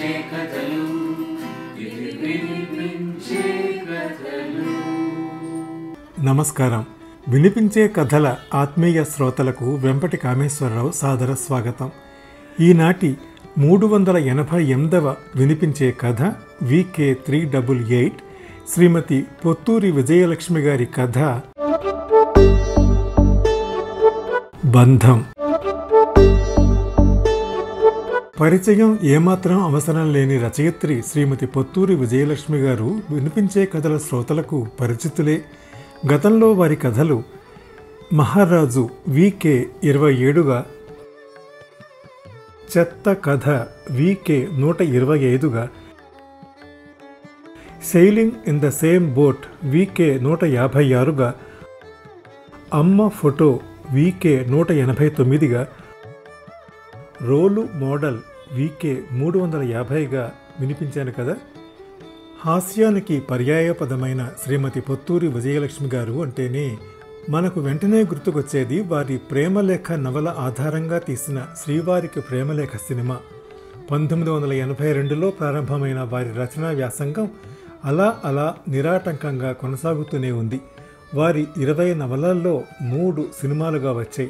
వినిపించే కథలు ఇవి వినిపించే కథలు నమస్కారం వినిపించే కథల ఆత్మీయ శ్రోతలకు వెంపటి కామేశ్వరరావు సాదర స్వాగతం ఈనాటి మూడు వందల ఎనభై ఎనిమిదవ వినిపించే కథ వికే త్రీ డబుల్ ఎయిట్ శ్రీమతి పొత్తూరి విజయలక్ష్మి గారి కథ బంధం పరిచయం ఏమాత్రం అవసరం లేని రచయిత్రి శ్రీమతి పొత్తూరి విజయలక్ష్మి గారు వినిపించే కథల శ్రోతలకు పరిచితులే గతంలో వారి కథలు మహారాజు వికే ఇరవై ఏడుగా చెత్త కథ వికే నూట ఇరవై ఐదుగా sailing in the same boat VK నూట యాభై ఆరుగా అమ్మ ఫోటో వికే నూట ఎనభై తొమ్మిదిగా రోలు మోడల్ వీకే మూడు వందల యాభైగా వినిపించాను కదా హాస్యానికి పర్యాయపదమైన శ్రీమతి పొత్తూరి విజయలక్ష్మి గారు అంటేనే మనకు వెంటనే గుర్తుకొచ్చేది వారి ప్రేమలేఖ నవల ఆధారంగా తీసిన శ్రీవారికి ప్రేమలేఖ సినిమా పంతొమ్మిది వందల ఎనభై రెండులో ప్రారంభమైన వారి రచనా వ్యాసంగం అలా అలా నిరాటంకంగా కొనసాగుతూనే ఉంది వారి ఇరవై నవలల్లో మూడు సినిమాలుగా వచ్చాయి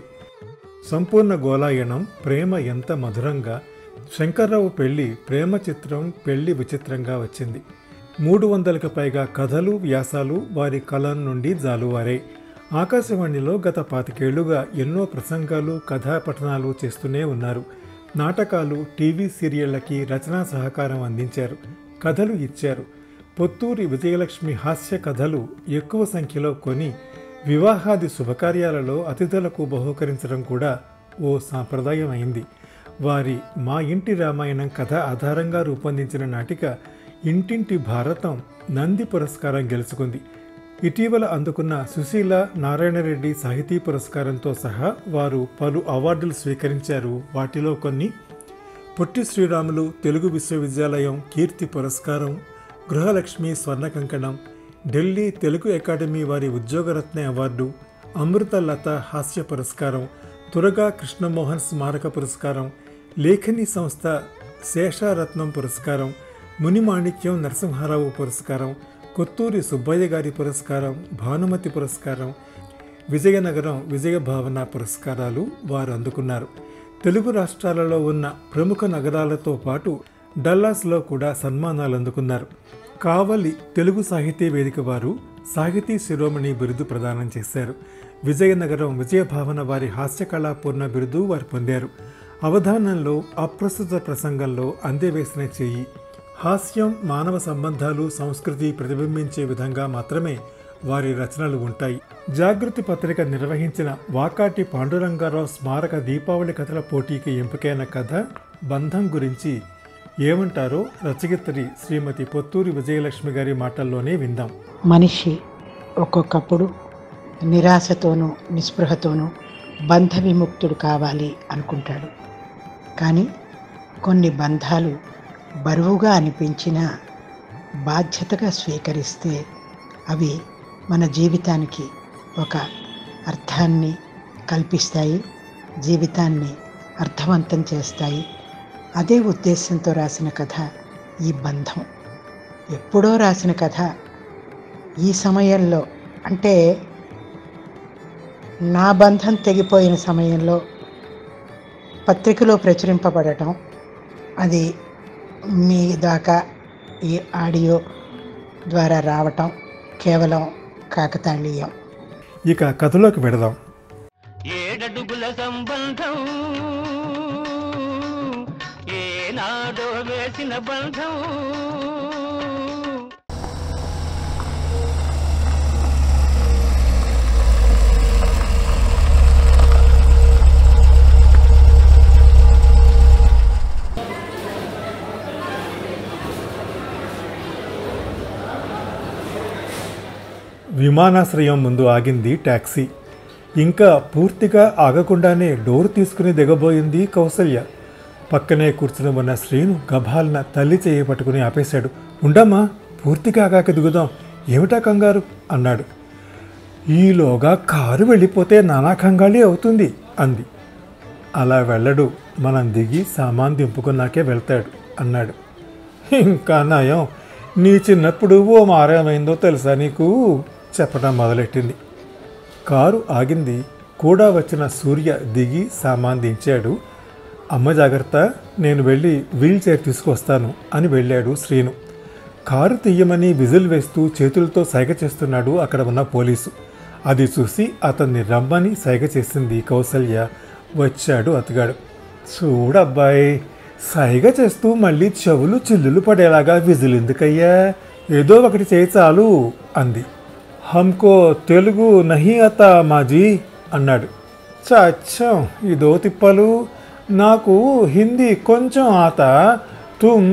సంపూర్ణ గోలాయనం ప్రేమ ఎంత మధురంగా శంకర్రావు పెళ్లి ప్రేమ చిత్రం పెళ్లి విచిత్రంగా వచ్చింది మూడు వందలకు పైగా కథలు వ్యాసాలు వారి కలం నుండి జాలువారే ఆకాశవాణిలో గత పాతికేళ్లుగా ఎన్నో ప్రసంగాలు కథాపఠనాలు చేస్తూనే ఉన్నారు నాటకాలు టీవీ సీరియళ్లకి రచనా సహకారం అందించారు కథలు ఇచ్చారు పొత్తూరి విజయలక్ష్మి హాస్య కథలు ఎక్కువ సంఖ్యలో కొని వివాహాది శుభకార్యాలలో అతిథులకు బహుకరించడం కూడా ఓ సాంప్రదాయం అయింది వారి మా ఇంటి రామాయణం కథ ఆధారంగా రూపొందించిన నాటిక ఇంటింటి భారతం నంది పురస్కారం గెలుచుకుంది ఇటీవల అందుకున్న సుశీల నారాయణరెడ్డి సాహితీ పురస్కారంతో సహా వారు పలు అవార్డులు స్వీకరించారు వాటిలో కొన్ని పొట్టి శ్రీరాములు తెలుగు విశ్వవిద్యాలయం కీర్తి పురస్కారం గృహలక్ష్మి స్వర్ణ కంకణం ఢిల్లీ తెలుగు అకాడమీ వారి ఉద్యోగరత్న అవార్డు అమృతలత హాస్య పురస్కారం తురగా కృష్ణమోహన్ స్మారక పురస్కారం లేఖని సంస్థ శేషారత్నం పురస్కారం మునిమాణిక్యం నరసింహారావు పురస్కారం కొత్తూరి సుబ్బయ్య గారి పురస్కారం భానుమతి పురస్కారం విజయనగరం విజయభావన పురస్కారాలు వారు అందుకున్నారు తెలుగు రాష్ట్రాలలో ఉన్న ప్రముఖ నగరాలతో పాటు డల్లాస్లో కూడా సన్మానాలు అందుకున్నారు కావలి తెలుగు సాహితీ వేదిక వారు సాహితీ శిరోమణి బిరుదు ప్రదానం చేశారు విజయనగరం విజయభావన వారి హాస్యకళాపూర్ణ బిరుదు వారు పొందారు అవధానంలో అప్రస్తుత ప్రసంగంలో అందెవేసిన చెయ్యి హాస్యం మానవ సంబంధాలు సంస్కృతి ప్రతిబింబించే విధంగా మాత్రమే వారి రచనలు ఉంటాయి జాగృతి పత్రిక నిర్వహించిన వాకాటి పాండురంగారావు స్మారక దీపావళి కథల పోటీకి ఎంపికైన కథ బంధం గురించి ఏమంటారో రచయిత్రి శ్రీమతి పొత్తూరి విజయలక్ష్మి గారి మాటల్లోనే విందాం మనిషి ఒక్కొక్కప్పుడు నిరాశతోనూ నిస్పృహతోనూ బంధ విముక్తుడు కావాలి అనుకుంటాడు కానీ కొన్ని బంధాలు బరువుగా అనిపించినా బాధ్యతగా స్వీకరిస్తే అవి మన జీవితానికి ఒక అర్థాన్ని కల్పిస్తాయి జీవితాన్ని అర్థవంతం చేస్తాయి అదే ఉద్దేశంతో రాసిన కథ ఈ బంధం ఎప్పుడో రాసిన కథ ఈ సమయంలో అంటే నా బంధం తెగిపోయిన సమయంలో పత్రికలో ప్రచురింపబడటం అది మీ దాకా ఈ ఆడియో ద్వారా రావటం కేవలం కాకతాళీయం ఇక కథలోకి వెడదాం ఏడడుగుల సంబంధం ఏనాడో వేసిన బంధం విమానాశ్రయం ముందు ఆగింది టాక్సీ ఇంకా పూర్తిగా ఆగకుండానే డోర్ తీసుకుని దిగబోయింది కౌసల్య పక్కనే కూర్చుని ఉన్న శ్రీను గభాలన తల్లి చేయి పట్టుకుని ఆపేశాడు ఉండమ్మా పూర్తిగా ఆగాక దిగుదాం ఏమిటా కంగారు అన్నాడు ఈలోగా కారు వెళ్ళిపోతే నానా కంగాళి అవుతుంది అంది అలా వెళ్ళడు మనం దిగి సామాన్ దింపుకున్నాకే వెళ్తాడు అన్నాడు ఇంకా నయం నీ చిన్నప్పుడు ఓ మారేమైందో తెలుసా నీకు చెప్పడం మొదలెట్టింది కారు ఆగింది కూడా వచ్చిన సూర్య దిగి సామాన్ దించాడు అమ్మ జాగ్రత్త నేను వెళ్ళి వీల్ చైర్ తీసుకొస్తాను అని వెళ్ళాడు శ్రీను కారు తీయమని విజిల్ వేస్తూ చేతులతో సైగ చేస్తున్నాడు అక్కడ ఉన్న పోలీసు అది చూసి అతన్ని రమ్మని సైగ చేసింది కౌసల్య వచ్చాడు అతగాడు చూడబ్బాయి సైగ చేస్తూ మళ్ళీ చెవులు చిల్లులు పడేలాగా విజిల్ ఎందుకయ్యా ఏదో ఒకటి చేయి చాలు అంది హమ్కో తెలుగు నహి అత మాజీ అన్నాడు చచ్చం ఇదో తిప్పలు నాకు హిందీ కొంచెం ఆత తుమ్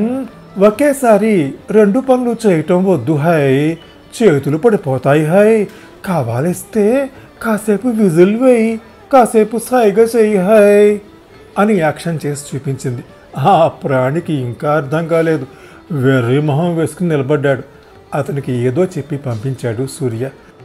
ఒకేసారి రెండు పనులు చేయటం వద్దు హై చేతులు పడిపోతాయి హై కావాలిస్తే కాసేపు విజిల్ వేయి కాసేపు సైగ చేయి హై అని యాక్షన్ చేసి చూపించింది ఆ ప్రాణికి ఇంకా అర్థం కాలేదు వెర్రి మొహం వేసుకుని నిలబడ్డాడు అతనికి ఏదో చెప్పి పంపించాడు సూర్య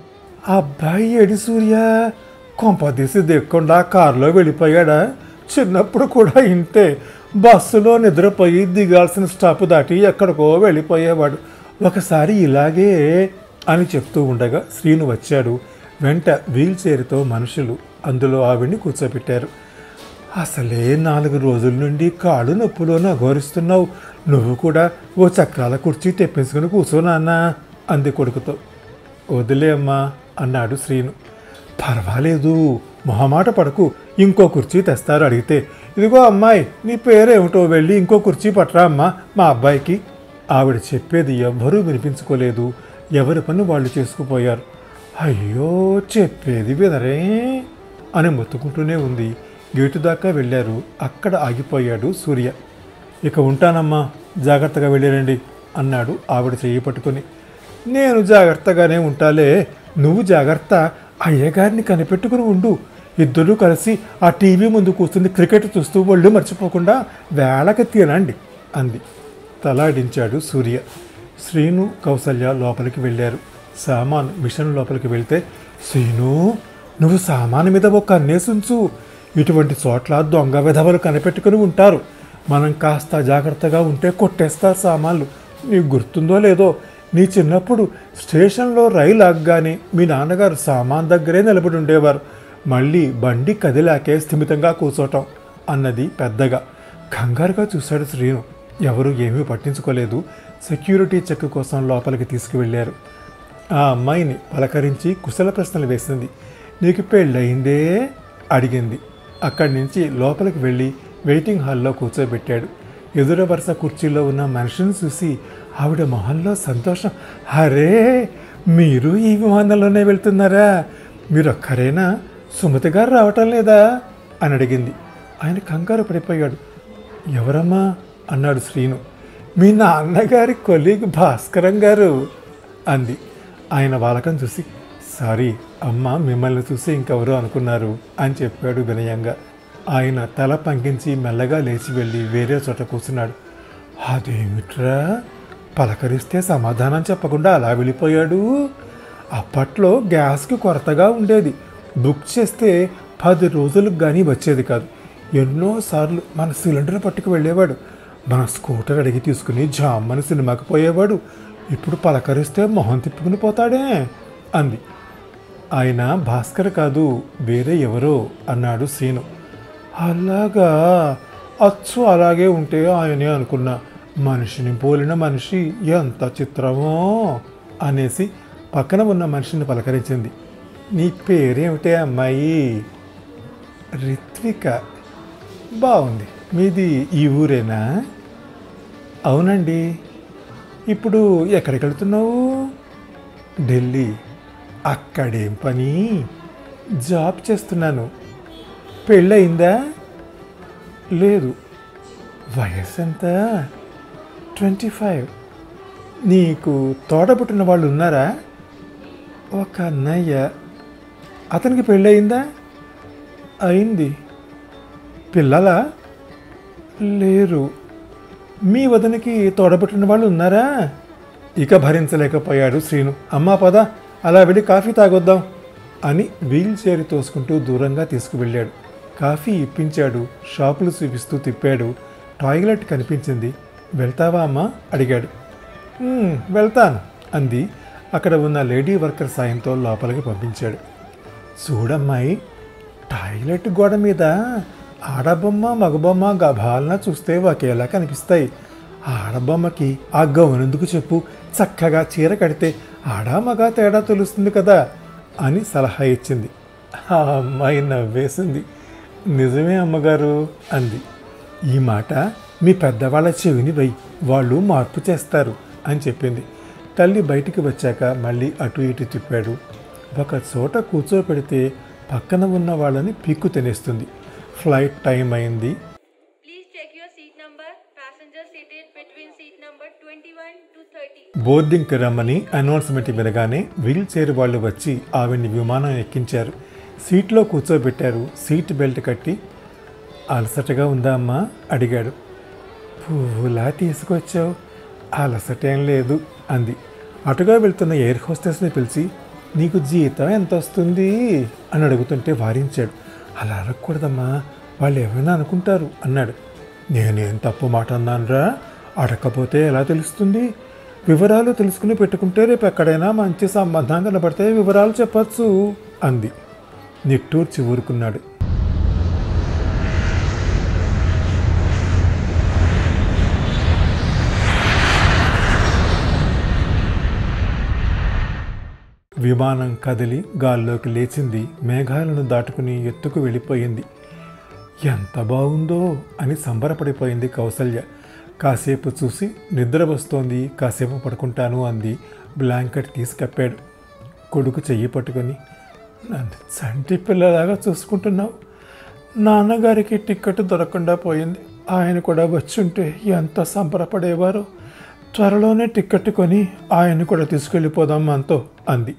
అబ్బాయి ఏడి సూర్య కొంపదీసి దిక్కుండా కారులో వెళ్ళిపోయాడా చిన్నప్పుడు కూడా ఇంతే బస్సులో నిద్రపోయి దిగాల్సిన స్టాప్ దాటి ఎక్కడికో వెళ్ళిపోయేవాడు ఒకసారి ఇలాగే అని చెప్తూ ఉండగా శ్రీను వచ్చాడు వెంట వీల్ చైర్తో మనుషులు అందులో ఆవిడ్ని కూర్చోబెట్టారు అసలే నాలుగు రోజుల నుండి కాళ్ళు నొప్పులో నగోరిస్తున్నావు నువ్వు కూడా ఓ చక్రాల కుర్చీ తెప్పించుకుని కూర్చో నాన్న అంది కొడుకుతో వదిలే అమ్మా అన్నాడు శ్రీను పర్వాలేదు మొహమాట పడకు ఇంకో కుర్చీ తెస్తారు అడిగితే ఇదిగో అమ్మాయి నీ పేరేమిటో వెళ్ళి ఇంకో కుర్చీ పట్టరా అమ్మా మా అబ్బాయికి ఆవిడ చెప్పేది ఎవ్వరూ వినిపించుకోలేదు ఎవరి పని వాళ్ళు చేసుకుపోయారు అయ్యో చెప్పేది వినరే అని మొత్తుకుంటూనే ఉంది గేటు దాకా వెళ్ళారు అక్కడ ఆగిపోయాడు సూర్య ఇక ఉంటానమ్మా జాగ్రత్తగా వెళ్ళిరండి అన్నాడు ఆవిడ చెయ్యి పట్టుకొని నేను జాగ్రత్తగానే ఉంటాలే నువ్వు జాగ్రత్త అయ్యగారిని కనిపెట్టుకుని ఉండు ఇద్దరూ కలిసి ఆ టీవీ ముందు కూర్చుని క్రికెట్ చూస్తూ ఒళ్ళు మర్చిపోకుండా వేళకి తినండి అంది తలాడించాడు సూర్య శ్రీను కౌసల్య లోపలికి వెళ్ళారు సామాన్ మిషన్ లోపలికి వెళ్తే శ్రీను నువ్వు సామాను మీద ఒక కన్నేసుంచు ఇటువంటి చోట్ల దొంగ విధవలు కనిపెట్టుకుని ఉంటారు మనం కాస్త జాగ్రత్తగా ఉంటే కొట్టేస్తారు సామాన్లు నీకు గుర్తుందో లేదో నీ చిన్నప్పుడు స్టేషన్లో రైలు ఆగగానే మీ నాన్నగారు సామాన్ దగ్గరే నిలబడి ఉండేవారు మళ్ళీ బండి కదిలాకే స్థిమితంగా కూర్చోటం అన్నది పెద్దగా కంగారుగా చూశాడు శ్రీను ఎవరు ఏమీ పట్టించుకోలేదు సెక్యూరిటీ చెక్ కోసం లోపలికి తీసుకువెళ్ళారు ఆ అమ్మాయిని పలకరించి కుశల ప్రశ్నలు వేసింది నీకు పెళ్ళయిందే అడిగింది అక్కడి నుంచి లోపలికి వెళ్ళి వెయిటింగ్ హాల్లో కూర్చోబెట్టాడు ఎదుర వరుస కుర్చీలో ఉన్న మనిషిని చూసి ఆవిడ మొహంలో సంతోషం అరే మీరు ఈ విమానంలోనే వెళ్తున్నారా మీరు ఒక్కరేనా సుమతి గారు రావటం లేదా అని అడిగింది ఆయన కంగారు పడిపోయాడు ఎవరమ్మా అన్నాడు శ్రీను మీ నాన్నగారి కొలీగ్ భాస్కరం గారు అంది ఆయన వాలకం చూసి సారీ అమ్మ మిమ్మల్ని చూసి ఇంకెవరో అనుకున్నారు అని చెప్పాడు వినయంగా ఆయన తల పంకించి మెల్లగా లేచి వెళ్ళి వేరే చోట కూర్చున్నాడు అదేమిట్రా పలకరిస్తే సమాధానం చెప్పకుండా అలా వెళ్ళిపోయాడు అప్పట్లో గ్యాస్కి కొరతగా ఉండేది బుక్ చేస్తే పది రోజులకు కానీ వచ్చేది కాదు ఎన్నోసార్లు మన సిలిండర్ పట్టుకు వెళ్ళేవాడు మన స్కూటర్ అడిగి తీసుకుని జామ్మని సినిమాకి పోయేవాడు ఇప్పుడు పలకరిస్తే మొహం తిప్పుకుని పోతాడే అంది ఆయన భాస్కర్ కాదు వేరే ఎవరో అన్నాడు శ్రీను అలాగా అచ్చు అలాగే ఉంటే ఆయనే అనుకున్నా మనిషిని పోలిన మనిషి ఎంత చిత్రమో అనేసి పక్కన ఉన్న మనిషిని పలకరించింది నీ పేరేమిటే అమ్మాయి రిత్విక బాగుంది మీది ఈ ఊరేనా అవునండి ఇప్పుడు ఎక్కడికి వెళ్తున్నావు ఢిల్లీ అక్కడేం పని జాబ్ చేస్తున్నాను పెళ్ళయిందా లేదు వయస్సు ఎంత ట్వంటీ ఫైవ్ నీకు తోడబుట్టిన వాళ్ళు ఉన్నారా ఒక అన్నయ్య అతనికి పెళ్ళయిందా అయింది పిల్లలా లేరు మీ వదనికి తోడబుట్టిన వాళ్ళు ఉన్నారా ఇక భరించలేకపోయాడు శ్రీను అమ్మా పద అలా వెళ్ళి కాఫీ తాగొద్దాం అని వీల్ చైర్ తోసుకుంటూ దూరంగా తీసుకువెళ్ళాడు కాఫీ ఇప్పించాడు షాపులు చూపిస్తూ తిప్పాడు టాయిలెట్ కనిపించింది వెళ్తావా అమ్మా అడిగాడు "ఉమ్, వెళ్తాను అంది అక్కడ ఉన్న లేడీ వర్కర్ సాయంతో లోపలికి పంపించాడు చూడమ్మాయి టాయిలెట్ గోడ మీద ఆడబొమ్మ మగబొమ్మ గభాలన చూస్తే ఒకేలా కనిపిస్తాయి ఆడబొమ్మకి ఆ గౌన్ ఎందుకు చెప్పు చక్కగా చీర కడితే ఆడ మగ తేడా తెలుస్తుంది కదా అని సలహా ఇచ్చింది ఆ అమ్మాయి నవ్వేసింది నిజమే అమ్మగారు అంది ఈ మాట మీ పెద్దవాళ్ళ చెవిని వై వాళ్ళు మార్పు చేస్తారు అని చెప్పింది తల్లి బయటికి వచ్చాక మళ్ళీ అటు ఇటు తిప్పాడు ఒక చోట కూర్చోపెడితే పక్కన ఉన్న వాళ్ళని పీక్కు తినేస్తుంది ఫ్లైట్ టైం అయింది Please check your seat number. Passengers seated between seat number 21 to 30. బోర్డింగ్కి రమ్మని అనౌన్స్మెంట్ వినగానే వీల్ చైర్ వాళ్ళు వచ్చి ఆవిడ్ని విమానం ఎక్కించారు సీట్లో కూర్చోబెట్టారు సీట్ బెల్ట్ కట్టి అలసటగా ఉందా అమ్మా అడిగాడు పువ్వులా తీసుకొచ్చావు అలసటేం లేదు అంది అటుగా వెళ్తున్న ఎయిర్ హోస్టెస్ని పిలిచి నీకు జీతం ఎంత వస్తుంది అని అడుగుతుంటే వారించాడు అలా అడగకూడదమ్మా వాళ్ళు ఏమైనా అనుకుంటారు అన్నాడు నేనేం తప్పు మాట అన్నానురా అడగకపోతే ఎలా తెలుస్తుంది వివరాలు తెలుసుకుని పెట్టుకుంటే రేపు ఎక్కడైనా మంచి సంబంధం కనబడితే వివరాలు చెప్పచ్చు అంది నిట్టూర్చి ఊరుకున్నాడు విమానం కదిలి గాల్లోకి లేచింది మేఘాలను దాటుకుని ఎత్తుకు వెళ్ళిపోయింది ఎంత బాగుందో అని సంబరపడిపోయింది కౌసల్య కాసేపు చూసి నిద్ర వస్తోంది కాసేపు పడుకుంటాను అంది బ్లాంకెట్ తీసి కప్పాడు కొడుకు చెయ్యి పట్టుకొని నన్ను చంటి పిల్లలాగా చూసుకుంటున్నావు నాన్నగారికి టిక్కెట్ దొరకకుండా పోయింది ఆయన కూడా వచ్చుంటే ఎంత సంబరపడేవారో త్వరలోనే టిక్కెట్ కొని ఆయన కూడా తీసుకెళ్ళిపోదాం మనతో అంది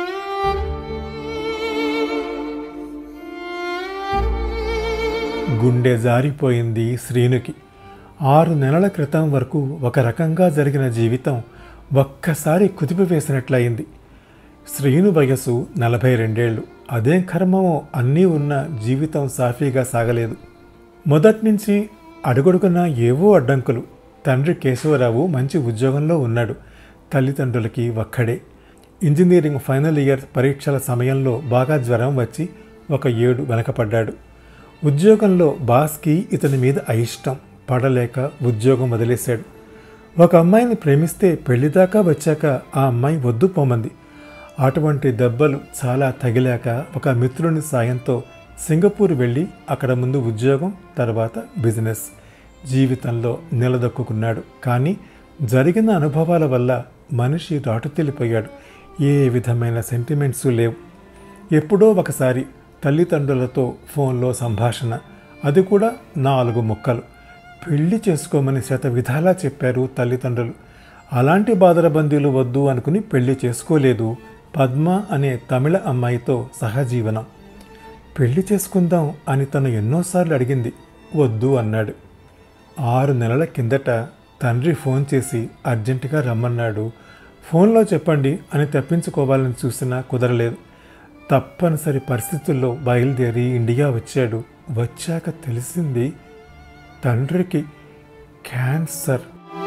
గుండె జారిపోయింది శ్రీనుకి ఆరు నెలల క్రితం వరకు ఒక రకంగా జరిగిన జీవితం ఒక్కసారి కుదిపివేసినట్లయింది శ్రీను వయసు నలభై రెండేళ్లు అదేం కర్మమో అన్నీ ఉన్న జీవితం సాఫీగా సాగలేదు మొదటి నుంచి అడుగడుగున ఏవో అడ్డంకులు తండ్రి కేశవరావు మంచి ఉద్యోగంలో ఉన్నాడు తల్లిదండ్రులకి ఒక్కడే ఇంజనీరింగ్ ఫైనల్ ఇయర్ పరీక్షల సమయంలో బాగా జ్వరం వచ్చి ఒక ఏడు వెనకపడ్డాడు ఉద్యోగంలో బాస్కి ఇతని మీద అయిష్టం పడలేక ఉద్యోగం వదిలేశాడు ఒక అమ్మాయిని ప్రేమిస్తే పెళ్లిదాకా వచ్చాక ఆ అమ్మాయి వద్దు పోమంది అటువంటి దెబ్బలు చాలా తగిలాక ఒక మిత్రుని సాయంతో సింగపూర్ వెళ్ళి అక్కడ ముందు ఉద్యోగం తర్వాత బిజినెస్ జీవితంలో నిలదొక్కున్నాడు కానీ జరిగిన అనుభవాల వల్ల మనిషి రాటుతెలిపోయాడు ఏ విధమైన సెంటిమెంట్స్ లేవు ఎప్పుడో ఒకసారి తల్లిదండ్రులతో ఫోన్లో సంభాషణ అది కూడా నాలుగు ముక్కలు పెళ్లి చేసుకోమని శత విధాలా చెప్పారు తల్లిదండ్రులు అలాంటి బాదరబందీలు వద్దు అనుకుని పెళ్లి చేసుకోలేదు పద్మ అనే తమిళ అమ్మాయితో సహజీవనం పెళ్లి చేసుకుందాం అని తను ఎన్నోసార్లు అడిగింది వద్దు అన్నాడు ఆరు నెలల కిందట తండ్రి ఫోన్ చేసి అర్జెంటుగా రమ్మన్నాడు ఫోన్లో చెప్పండి అని తప్పించుకోవాలని చూసినా కుదరలేదు తప్పనిసరి పరిస్థితుల్లో బయలుదేరి ఇండియా వచ్చాడు వచ్చాక తెలిసింది తండ్రికి క్యాన్సర్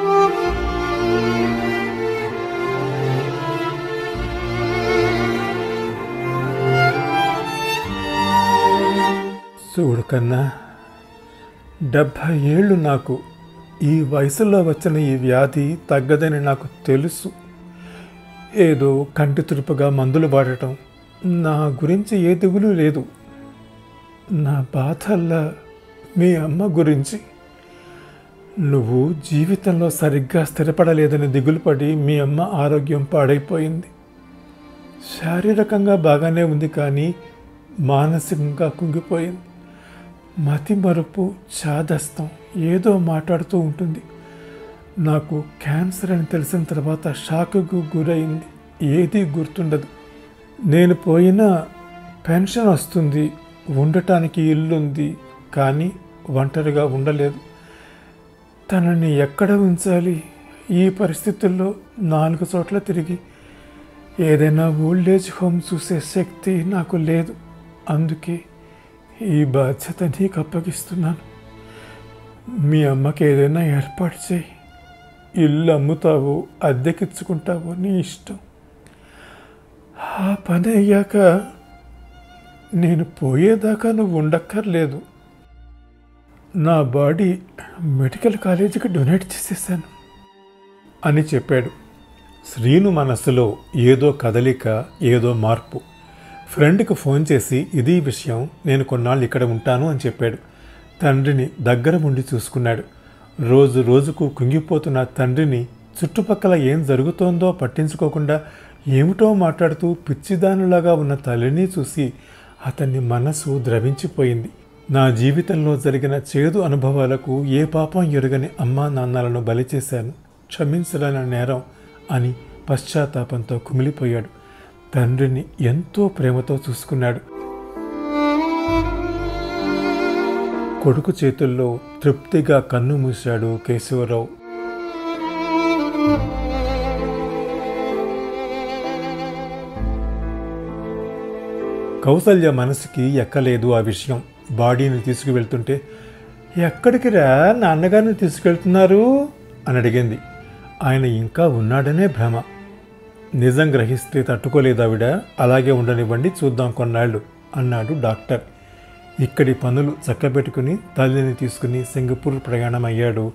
చూడు కన్నా డెబ్భై ఏళ్ళు నాకు ఈ వయసులో వచ్చిన ఈ వ్యాధి తగ్గదని నాకు తెలుసు ఏదో కంటి తురుపుగా మందులు వాడటం నా గురించి ఏ దిగులు లేదు నా బాధల్లా మీ అమ్మ గురించి నువ్వు జీవితంలో సరిగ్గా స్థిరపడలేదని దిగులు పడి మీ అమ్మ ఆరోగ్యం పాడైపోయింది శారీరకంగా బాగానే ఉంది కానీ మానసికంగా కుంగిపోయింది మతి మరుపు చాదస్తం ఏదో మాట్లాడుతూ ఉంటుంది నాకు క్యాన్సర్ అని తెలిసిన తర్వాత షాకుకు గురైంది ఏదీ గుర్తుండదు నేను పోయినా పెన్షన్ వస్తుంది ఉండటానికి ఇల్లుంది కానీ ఒంటరిగా ఉండలేదు తనని ఎక్కడ ఉంచాలి ఈ పరిస్థితుల్లో నాలుగు చోట్ల తిరిగి ఏదైనా ఓల్డేజ్ హోమ్ చూసే శక్తి నాకు లేదు అందుకే ఈ బాధ్యత నీకు అప్పగిస్తున్నాను మీ అమ్మకి ఏదైనా ఏర్పాటు చేయి ఇల్లు అమ్ముతావో అద్దెకిచ్చుకుంటావో నీ ఇష్టం ఆ పని అయ్యాక నేను పోయేదాకా నువ్వు ఉండక్కర్లేదు నా బాడీ మెడికల్ కాలేజీకి డొనేట్ చేసేసాను అని చెప్పాడు శ్రీను మనస్సులో ఏదో కదలిక ఏదో మార్పు ఫ్రెండ్కి ఫోన్ చేసి ఇది విషయం నేను కొన్నాళ్ళు ఇక్కడ ఉంటాను అని చెప్పాడు తండ్రిని దగ్గర ఉండి చూసుకున్నాడు రోజు రోజుకు కుంగిపోతున్న తండ్రిని చుట్టుపక్కల ఏం జరుగుతోందో పట్టించుకోకుండా ఏమిటో మాట్లాడుతూ పిచ్చిదానులాగా ఉన్న తల్లిని చూసి అతన్ని మనసు ద్రవించిపోయింది నా జీవితంలో జరిగిన చేదు అనుభవాలకు ఏ పాపం ఎరుగని అమ్మా నాన్నలను బలి చేశాను క్షమించలేని నేరం అని పశ్చాత్తాపంతో కుమిలిపోయాడు తండ్రిని ఎంతో ప్రేమతో చూసుకున్నాడు కొడుకు చేతుల్లో తృప్తిగా కన్ను మూశాడు కేశవరావు కౌసల్య మనసుకి ఎక్కలేదు ఆ విషయం బాడీని తీసుకువెళ్తుంటే ఎక్కడికి రా నాన్నగారిని తీసుకెళ్తున్నారు అని అడిగింది ఆయన ఇంకా ఉన్నాడనే భ్రమ నిజం గ్రహిస్తే తట్టుకోలేదావిడ అలాగే ఉండనివ్వండి చూద్దాం కొన్నాళ్ళు అన్నాడు డాక్టర్ ఇక్కడి పనులు చక్కబెట్టుకుని తల్లిని తీసుకుని సింగపూర్ ప్రయాణం అయ్యాడు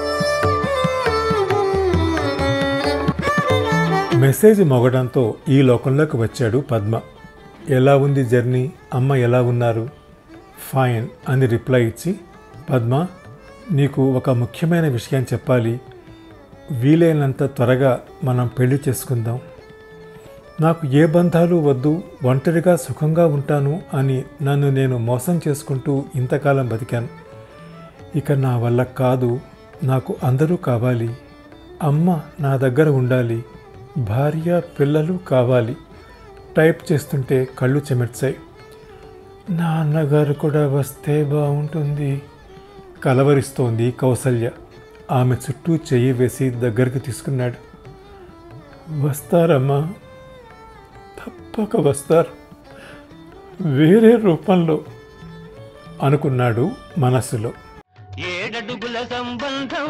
మెసేజ్ మొగడంతో ఈ లోకంలోకి వచ్చాడు పద్మ ఎలా ఉంది జర్నీ అమ్మ ఎలా ఉన్నారు ఫైన్ అని రిప్లై ఇచ్చి పద్మ నీకు ఒక ముఖ్యమైన విషయం చెప్పాలి వీలైనంత త్వరగా మనం పెళ్లి చేసుకుందాం నాకు ఏ బంధాలు వద్దు ఒంటరిగా సుఖంగా ఉంటాను అని నన్ను నేను మోసం చేసుకుంటూ ఇంతకాలం బతికాను ఇక నా వల్ల కాదు నాకు అందరూ కావాలి అమ్మ నా దగ్గర ఉండాలి భార్య పిల్లలు కావాలి టైప్ చేస్తుంటే కళ్ళు చెమెర్చాయి నాన్నగారు కూడా వస్తే బాగుంటుంది కలవరిస్తోంది కౌసల్య ఆమె చుట్టూ చెయ్యి వేసి దగ్గరికి తీసుకున్నాడు వస్తారమ్మా తప్పక వస్తారు వేరే రూపంలో అనుకున్నాడు మనస్సులో ఏడడుగుల సంబంధం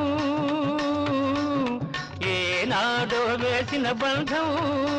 ఏనాడో వేసిన బంధం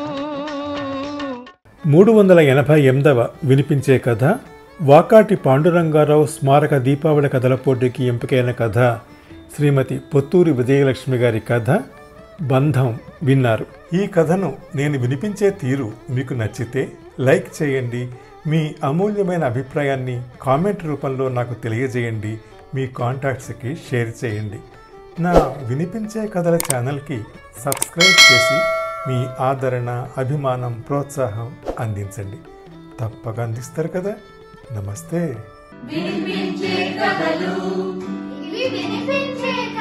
మూడు వందల ఎనభై ఎనిమిదవ వినిపించే కథ వాకాటి పాండురంగారావు స్మారక దీపావళి కథల పోటీకి ఎంపికైన కథ శ్రీమతి పొత్తూరి విజయలక్ష్మి గారి కథ బంధం విన్నారు ఈ కథను నేను వినిపించే తీరు మీకు నచ్చితే లైక్ చేయండి మీ అమూల్యమైన అభిప్రాయాన్ని కామెంట్ రూపంలో నాకు తెలియజేయండి మీ కాంటాక్ట్స్కి షేర్ చేయండి నా వినిపించే కథల ఛానల్కి సబ్స్క్రైబ్ చేసి మీ ఆదరణ అభిమానం ప్రోత్సాహం అందించండి తప్పక అందిస్తారు కదా నమస్తే ఇవి వినిపించే